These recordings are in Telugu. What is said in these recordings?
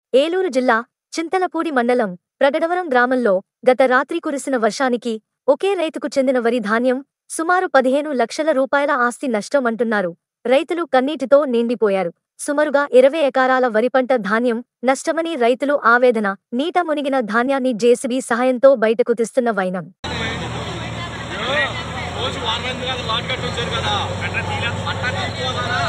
ఏలూరు జిల్లా చింతలపూడి మండలం ప్రగడవరం గ్రామంలో గత రాత్రి కురిసిన వర్షానికి ఒకే రైతుకు చెందిన వరి ధాన్యం సుమారు పదిహేను లక్షల రూపాయల ఆస్తి నష్టం అంటున్నారు రైతులు కన్నీటితో నిండిపోయారు సుమారుగా ఇరవై ఎకరాల వరి పంట ధాన్యం నష్టమని రైతులు ఆవేదన నీట మునిగిన ధాన్యాన్ని జేసీబీ సహాయంతో బయటకు తీస్తున్న వైనం రోజు వారం మంది కదా లాట్ కట్టి వచ్చారు కదా పంట తీసుకోవాలా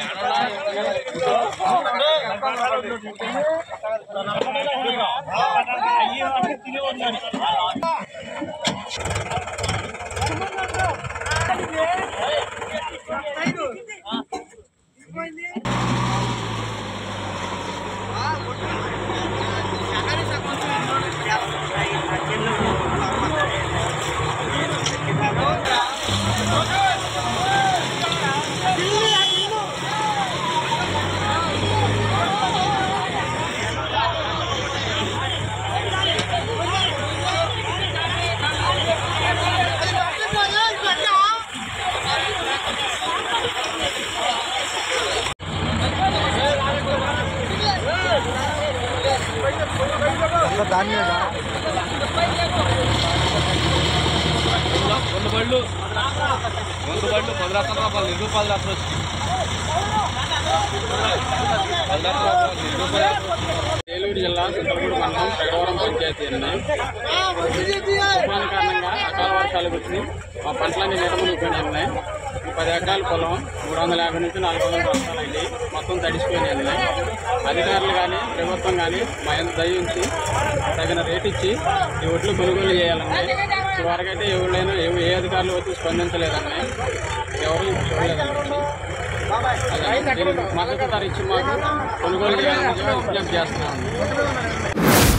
వంద బళ్ళు వంద బళ్ళు పది లక్షల రూపాయలు ఇరవై పది లక్షలు వచ్చింది పది లక్షల రూపాయలు ఇరవై పది లక్షలు వచ్చింది. ఏలూరు జిల్లా చింతలపూడి మండలం పెగడవరం పంచాయతీ అండి తుఫాను కారణంగా అకాల వర్షాలు వచ్చి మా పంటలన్నీ నీట మునిగిపోయినాయి ఉన్నాయి ఈ పది ఎకరాల పొలం మూడు వందల యాభై నుంచి నాలుగు వందల బస్తాలు అయింది మొత్తం తడిసిపోయినాయి ఉన్నాయి అధికారులు కానీ ప్రభుత్వం కానీ మా ఎంత దయ ఉంచి తగిన రేట్ ఇచ్చి ఈ ఒట్లు కొనుగోలు చేయాలండి ఇవరకైతే ఎవరైనా ఏ ఏ అధికారులు వచ్చి స్పందించలేదండి ఎవరు చూడలేదండి అదే దీనికి మద్దతు ధర ఇచ్చి మాకు కొనుగోలు చేయాలని విజ్ఞప్తి చేస్తున్నామండి